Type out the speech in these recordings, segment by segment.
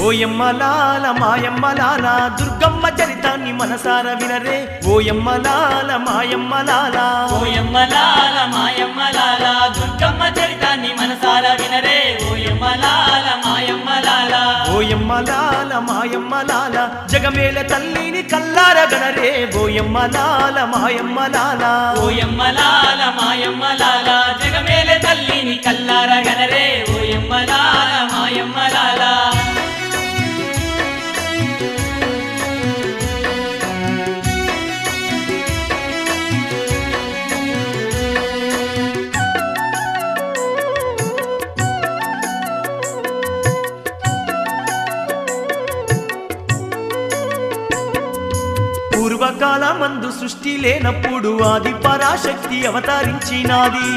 ఓయమ్మ లాల మాయమ్మ లాల దుర్గమ్మ చరితాన్ని మనసార వినరే ఓయమ్మ లాల మాయమ్మ లాల ఓయమ్మ లాల మాయమ్మ లాల దుర్గమ్మ చరితాన్ని మనసార వినరే ఓయమ్మ లాల మాయమ్మ లాల ఓయమ్మ లాల మాయమ్మ లాల జగమేల తల్లిని కల్లార గనరే ఓయమ్మ లాల మాయమ్మ లాల ఓయమ్మ లాల మాయమ్మ లాల జగమేలే తల్లిని కల్లార గనరే ఓయమ్మ లాల మాయమ్మ లాల పూర్వకాల మందు సృష్టి లేనప్పుడు ఆది పరాశక్తి అవతరించినాది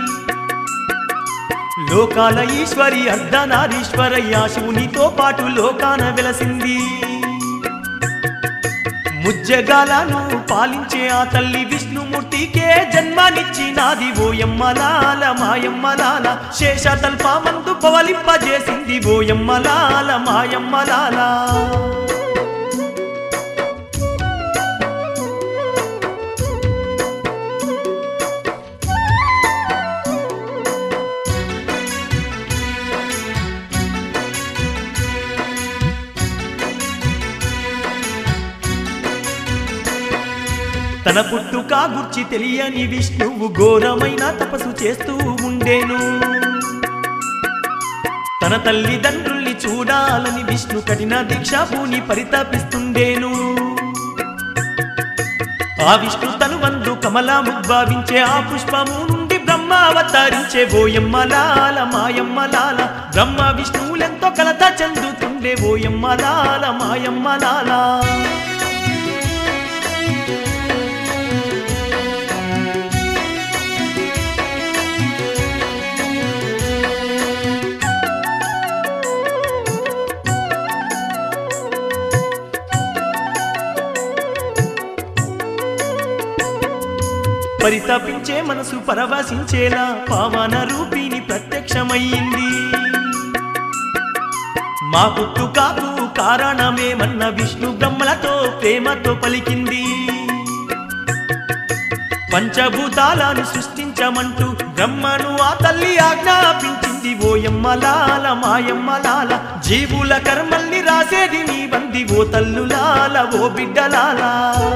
లోకాల ఈశ్వరి అర్ధనారీశ్వరయ్య శివునితో పాటు లోకాన వెలసింది ముజ్జగాలను పాలించే ఆ తల్లి విష్ణుమూర్తికే జన్మనిచ్చినాది ఓయమ్మలాల మాయమ్మలాల శేషతల్ప మందు పవలింపజేసింది ఓయమ్మలాల మాయమ్మలాల తన పుట్టుక గుర్చి తెలియని విష్ణువు ఘోరమైన తపస్సు చేస్తూ ఉండేను తన తల్లిదండ్రుల్ని చూడాలని విష్ణు కఠిన దీక్ష భూని పరితపిస్తుండేను ఆ విష్ణు తను వందు కమలాము భావించే ఆ పుష్పము నుండి బ్రహ్మ అవతరించే ఓయమ్మలాల మాయమ్మలాల బ్రహ్మ విష్ణువులెంతో కలత చెందుతుండే ఓయమ్మలాల మాయమ్మలాల పరితపించే మనసు పరవశించేలా పావన రూపిణి ప్రత్యక్షమయ్యింది మా పుట్టుకాకు కారణమేమన్న విష్ణు బ్రహ్మలతో ప్రేమతో పలికింది పంచభూతాలను సృష్టించమంటూ బ్రహ్మను ఆ తల్లి ఆజ్ఞాపించింది ఓయమ్మలాల మాయమ్మలాల జీవుల కర్మల్ని రాసేది నీ బంది ఓ తల్లులాల ఓ బిడ్డలాలా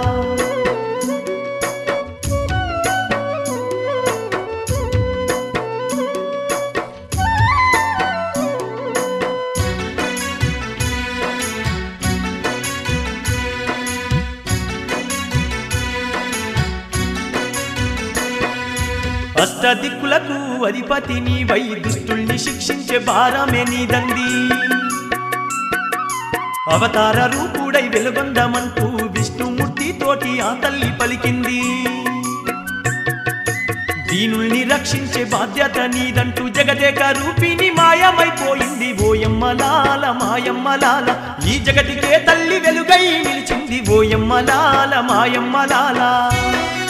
అష్టదిక్కులకు అధిపతి నీవై దుష్టుల్ని శిక్షించే భారమే నీదంది అవతార రూపుడై వెలుగొందమంటూ విష్ణుమూర్తి తోటి ఆ తల్లి పలికింది దీనుల్ని రక్షించే బాధ్యత నీదంటూ జగదేక రూపిణి మాయమైపోయింది ఓయమ్మలాల మాయమ్మలాల ఈ జగతికే తల్లి వెలుగై నిలిచింది ఓయమ్మలాల మాయమ్మలాల